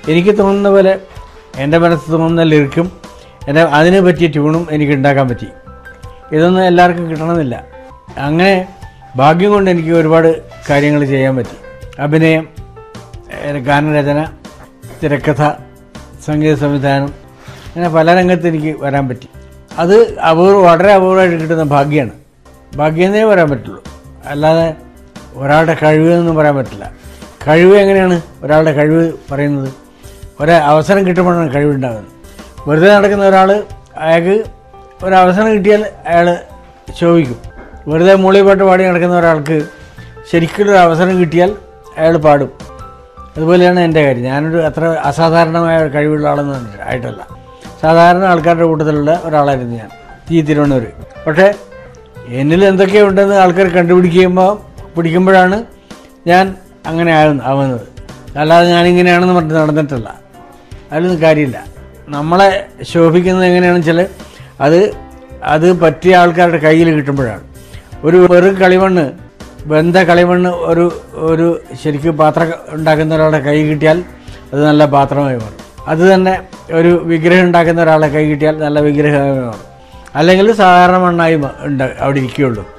എനിക്ക് തോന്നുന്ന പോലെ എൻ്റെ മനസ്സ് തോന്നുന്ന ലിറിക്കും എൻ്റെ അതിനെ പറ്റിയ ട്യൂണും എനിക്ക് ഉണ്ടാക്കാൻ പറ്റി ഇതൊന്നും എല്ലാവർക്കും കിട്ടണമെന്നില്ല അങ്ങനെ ഭാഗ്യം കൊണ്ട് എനിക്ക് ഒരുപാട് കാര്യങ്ങൾ ചെയ്യാൻ പറ്റി അഭിനയം ഏഹ് ഗാനരചന തിരക്കഥ സംഗീത സംവിധാനം അങ്ങനെ പല രംഗത്ത് എനിക്ക് വരാൻ പറ്റി അത് അപൂർവ വളരെ അപൂർവമായിട്ട് കിട്ടുന്ന ഭാഗ്യമാണ് ഭാഗ്യമേ പറയാൻ പറ്റുള്ളൂ അല്ലാതെ ഒരാളുടെ കഴിവ് എന്നൊന്നും പറയാൻ പറ്റില്ല കഴിവ് എങ്ങനെയാണ് ഒരാളുടെ കഴിവ് പറയുന്നത് ഒരു അവസരം കിട്ടുമ്പോഴാണ് കഴിവുണ്ടാകുന്നത് വെറുതെ നടക്കുന്ന ഒരാൾ അയാൾക്ക് ഒരവസരം കിട്ടിയാൽ അയാൾ ശോഭിക്കും വെറുതെ മൂളിപ്പാട്ട് പാടി നടക്കുന്ന ഒരാൾക്ക് ശരിക്കുള്ളൊരു അവസരം കിട്ടിയാൽ അയാൾ പാടും അതുപോലെയാണ് എൻ്റെ കാര്യം ഞാനൊരു അത്ര അസാധാരണമായ കഴിവുള്ള ആളൊന്നും ആയിട്ടല്ല സാധാരണ ആൾക്കാരുടെ കൂട്ടത്തിലുള്ള ഒരാളായിരുന്നു ഞാൻ ഈ തിരുവണ്ണൂർ പക്ഷേ എന്നിൽ എന്തൊക്കെ ഉണ്ടെന്ന് ആൾക്കാർ കണ്ടുപിടിക്കുമ്പോൾ പിടിക്കുമ്പോഴാണ് ഞാൻ അങ്ങനെ ആകുന്ന ആവുന്നത് അല്ലാതെ ഞാനിങ്ങനെയാണെന്ന് പറഞ്ഞിട്ട് നടന്നിട്ടില്ല അതിലൊന്നും കാര്യമില്ല നമ്മളെ ശോഭിക്കുന്നത് എങ്ങനെയാണെന്ന് വെച്ചാൽ അത് അത് പറ്റിയ ആൾക്കാരുടെ കയ്യിൽ കിട്ടുമ്പോഴാണ് ഒരു വെറും കളിമണ്ണ് ബന്ധ കളിമണ്ണ് ഒരു ഒരു ശരിക്കും പാത്രം ഉണ്ടാക്കുന്ന ഒരാളുടെ കൈ കിട്ടിയാൽ അത് നല്ല പാത്രമായി മാറും അത് തന്നെ ഒരു വിഗ്രഹം ഉണ്ടാക്കുന്ന ഒരാളെ കൈ കിട്ടിയാൽ നല്ല വിഗ്രഹമായി മാറും അല്ലെങ്കിൽ സാധാരണ മണ്ണായി മ- ഉണ്ട് അവിടെ ഇരിക്കുകയുള്ളൂ